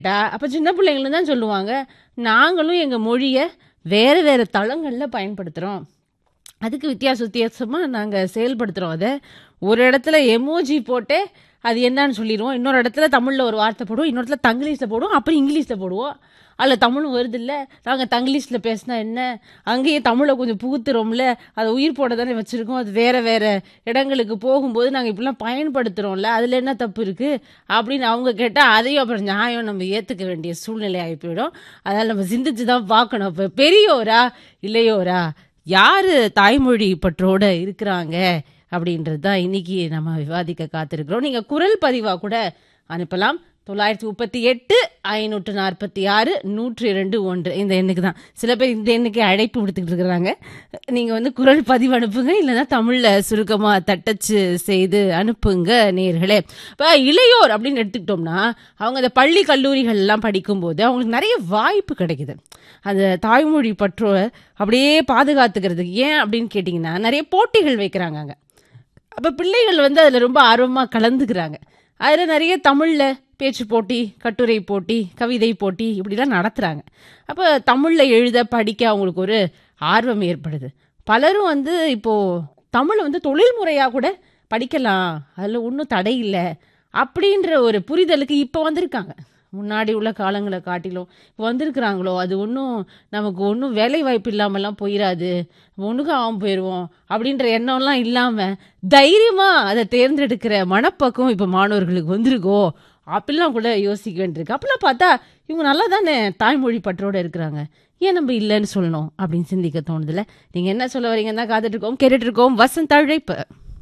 டா அப்ப சின்ன பிள்ளைங்களும் தான் சொல்லுவாங்க நாங்களும் எங்க மொழிய வேற வேற தளங்கள்ல பயன்படுத்துறோம் அதுக்கு வித்தியாச வித்தியாசமா நாங்க செயல்படுத்துறோம் அதை ஒரு இடத்துல எமோஜி போட்டே அது என்னன்னு சொல்லிடுவோம் இன்னொரு இடத்துல தமிழ்ல ஒரு வார்த்தை போடுவோம் இன்னொரு இடத்துல தங்கிலீஷ்ல போடுவோம் அப்புறம் இங்கிலீஷ்ல போடுவோம் அதில் தமிழும் வருது இல்லை நாங்கள் தங்கிலீஷில் பேசினா என்ன அங்கேயே தமிழை கொஞ்சம் புகுத்துறோம்ல அதை உயிர் போட தானே வச்சுருக்கோம் அது வேறு வேறு இடங்களுக்கு போகும்போது நாங்கள் இப்படிலாம் பயன்படுத்துகிறோம்ல அதில் என்ன தப்பு இருக்குது அப்படின்னு அவங்க கேட்டால் அதையும் அப்புறம் நியாயம் நம்ம ஏற்றுக்க வேண்டிய சூழ்நிலை ஆகி போயிடும் அதனால் நம்ம சிந்திச்சு தான் பார்க்கணும் இப்போ பெரியோரா இல்லையோரா யார் தாய்மொழி பற்றோட இருக்கிறாங்க அப்படின்றது தான் இன்னைக்கு நம்ம விவாதிக்க காத்திருக்கிறோம் நீங்கள் குரல் பதிவாக கூட அனுப்பலாம் தொள்ளாயிரத்தி முப்பத்தி எட்டு ஐநூற்று நாற்பத்தி ஆறு நூற்றி இரண்டு ஒன்று இந்த எண்ணுக்கு தான் சில பேர் இந்த எண்ணுக்கு அழைப்பு விடுத்துக்கிட்டு இருக்கிறாங்க நீங்கள் வந்து குரல் பதிவு அனுப்புங்க இல்லைன்னா தமிழில் சுருக்கமாக தட்டச்சு செய்து அனுப்புங்க நேர்களே இப்போ இளையோர் அப்படின்னு எடுத்துக்கிட்டோம்னா அவங்க அந்த பள்ளி கல்லூரிகள்லாம் படிக்கும்போது அவங்களுக்கு நிறைய வாய்ப்பு கிடைக்குது அந்த தாய்மொழி பற்றோ அப்படியே பாதுகாத்துக்கிறதுக்கு ஏன் அப்படின்னு கேட்டிங்கன்னா நிறைய போட்டிகள் வைக்கிறாங்க அங்கே அப்போ பிள்ளைகள் வந்து அதில் ரொம்ப ஆர்வமாக கலந்துக்கிறாங்க அதில் நிறைய தமிழில் பேச்சு போட்டி கட்டுரை போட்டி கவிதை போட்டி இப்படிலாம் நடத்துகிறாங்க அப்போ தமிழில் எழுத படிக்க அவங்களுக்கு ஒரு ஆர்வம் ஏற்படுது பலரும் வந்து இப்போது தமிழை வந்து தொழில் முறையாக கூட படிக்கலாம் அதில் ஒன்றும் தடை இல்லை அப்படின்ற ஒரு புரிதலுக்கு இப்போ வந்திருக்காங்க முன்னாடி உள்ள காலங்களை காட்டிலும் இப்போ வந்திருக்கிறாங்களோ அது ஒன்றும் நமக்கு ஒன்றும் வேலை வாய்ப்பு இல்லாமலாம் போயிடாது ஒன்றுக்கு ஆகாம போயிடுவோம் அப்படின்ற எண்ணம்லாம் இல்லாமல் தைரியமாக அதை தேர்ந்தெடுக்கிற மனப்பக்குவம் இப்போ மாணவர்களுக்கு வந்திருக்கோ அப்படிலாம் கூட யோசிக்க வேண்டியிருக்கு அப்பெல்லாம் பார்த்தா இவங்க நல்லா தானே தாய்மொழி பற்றோடு இருக்கிறாங்க ஏன் நம்ம இல்லைன்னு சொல்லணும் அப்படின்னு சிந்திக்க தோணுதில்ல நீங்கள் என்ன சொல்ல வரீங்கன்னு தான் காத்துட்டு இருக்கோம் கேட்டுட்டு இருக்கோம் வசந்த் அழைப்பு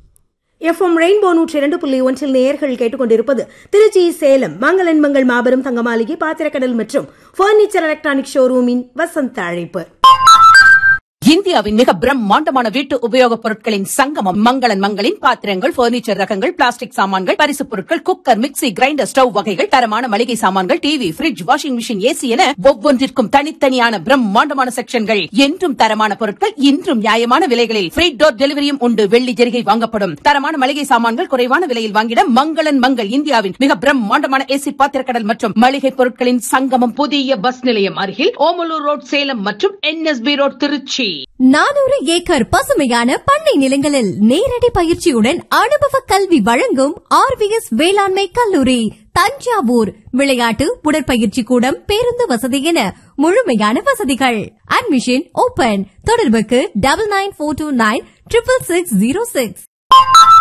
எஃப்எம் ரெயின்போ நூற்றி இரண்டு புள்ளி ஒன்றில் நேயர்கள் கேட்டுக்கொண்டிருப்பது திருச்சி சேலம் மங்களன் மங்கள் மாபெரும் தங்க மாளிகை பாத்திரக்கடல் மற்றும் பர்னிச்சர் எலக்ட்ரானிக் ஷோரூமின் வசந்த அழைப்பு இந்தியாவின் மிக பிரம்மாண்டமான வீட்டு உபயோகப் பொருட்களின் சங்கமம் மங்களன் மங்களின் பாத்திரங்கள் பர்னிச்சர் ரகங்கள் பிளாஸ்டிக் சாமான்கள் பரிசுப் பொருட்கள் குக்கர் மிக்ஸி கிரைண்டர் ஸ்டவ் வகைகள் தரமான மளிகை சாமான்கள் TV fridge washing machine AC என ஒவ்வொன்றிற்கும் தனித்தனியான பிரம்மாண்டமான செக்ஷன்கள் என்றும் தரமான பொருட்கள் இன்றும் நியாயமான விலைகளில் ஃப்ரீ டோர் டெலிவரியும் உண்டு வெள்ளி ஜெரிகை வாங்கப்படும் தரமான மளிகை சாமான்கள் குறைவான விலையில் வாங்கிட மங்களன் மங்கள் இந்தியாவின் மிக பிரம்மாண்டமான ஏசி பாத்திரக்கடல் மற்றும் மளிகை பொருட்களின் சங்கமம் புதிய பஸ் நிலையம் அருகில் ஓமலூர் ரோட் சேலம் மற்றும் என்எஸ்பி ரோட் திருச்சி நானூறு ஏக்கர் பசுமையான பண்ணை நிலங்களில் நேரடி பயிற்சியுடன் அனுபவ கல்வி வழங்கும் ஆர்விஎஸ் வேளாண்மை கல்லூரி தஞ்சாவூர் விளையாட்டு உடற்பயிற்சி கூடம் பேருந்து வசதி என முழுமையான வசதிகள் அட்மிஷன் ஓபன் தொடர்புக்கு double nine four two nine triple six zero six